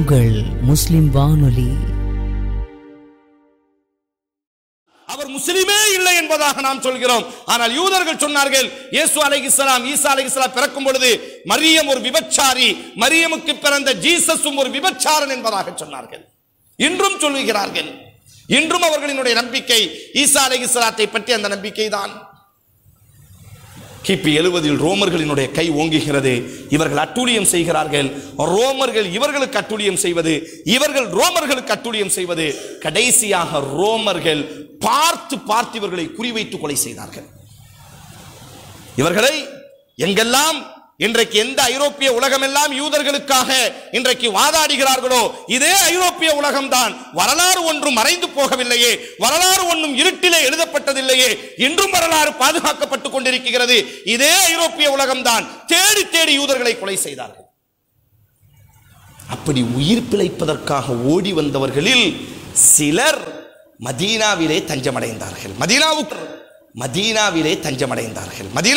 உங்கள் முஸ்லிம் வானொலி அவர் முஸ்லிமே இல்லை என்பதாக நாம் சொல்கிறோம் ஆனால் யூதர்கள் சொன்னார்கள் இயேசு அலைஹிஸ்ஸலாம் ஈசா அலைஹிஸ்ஸலாம் பிறக்கும் பொழுது மரியம் ஒரு விபச்சாரி மரியமுக்கு பிறந்த ஜீசஸும் ஒரு விபச்சாரன் என்பதாக சொன்னார்கள் இன்றும் சொல்லுகிறார்கள் இன்றும் அவர்களினுடைய நம்பிக்கை ஈசா அலைஹிஸ்ஸலாத்தை பற்றி அந்த நம்பிக்கை தான் கிபி எழுவதில் ரோமர்களினுடைய கை ஓங்குகிறது இவர்கள் அட்டூழியம் செய்கிறார்கள் ரோமர்கள் இவர்களுக்கு அட்டூழியம் செய்வது இவர்கள் ரோமர்களுக்கு அட்டூழியம் செய்வது கடைசியாக ரோமர்கள் பார்த்து பார்த்து இவர்களை குறிவைத்து கொலை செய்தார்கள் இவர்களை எங்கெல்லாம் இன்றைக்கு எந்த ஐரோப்பிய உலகமெல்லாம் யூதர்களுக்காக இன்றைக்கு வாதாடுகிறார்களோ இதே ஐரோப்பிய உலகம்தான் வரலாறு ஒன்றும் மறைந்து போகவில்லையே வரலாறு ஒன்றும் இருட்டிலே எழுதப்பட்டதில்லையே இன்றும் வரலாறு பாதுகாக்கப்பட்டுக் கொண்டிருக்கிறது இதே ஐரோப்பிய உலகம்தான் தேடி தேடி யூதர்களை கொலை செய்தார்கள் அப்படி உயிர் பிழைப்பதற்காக ஓடி வந்தவர்களில் சிலர் மதீனாவிலே தஞ்சமடைந்தார்கள் மதீனாவுக்கு மதீனாவிலே தஞ்சமடைந்தார்கள் மதீனா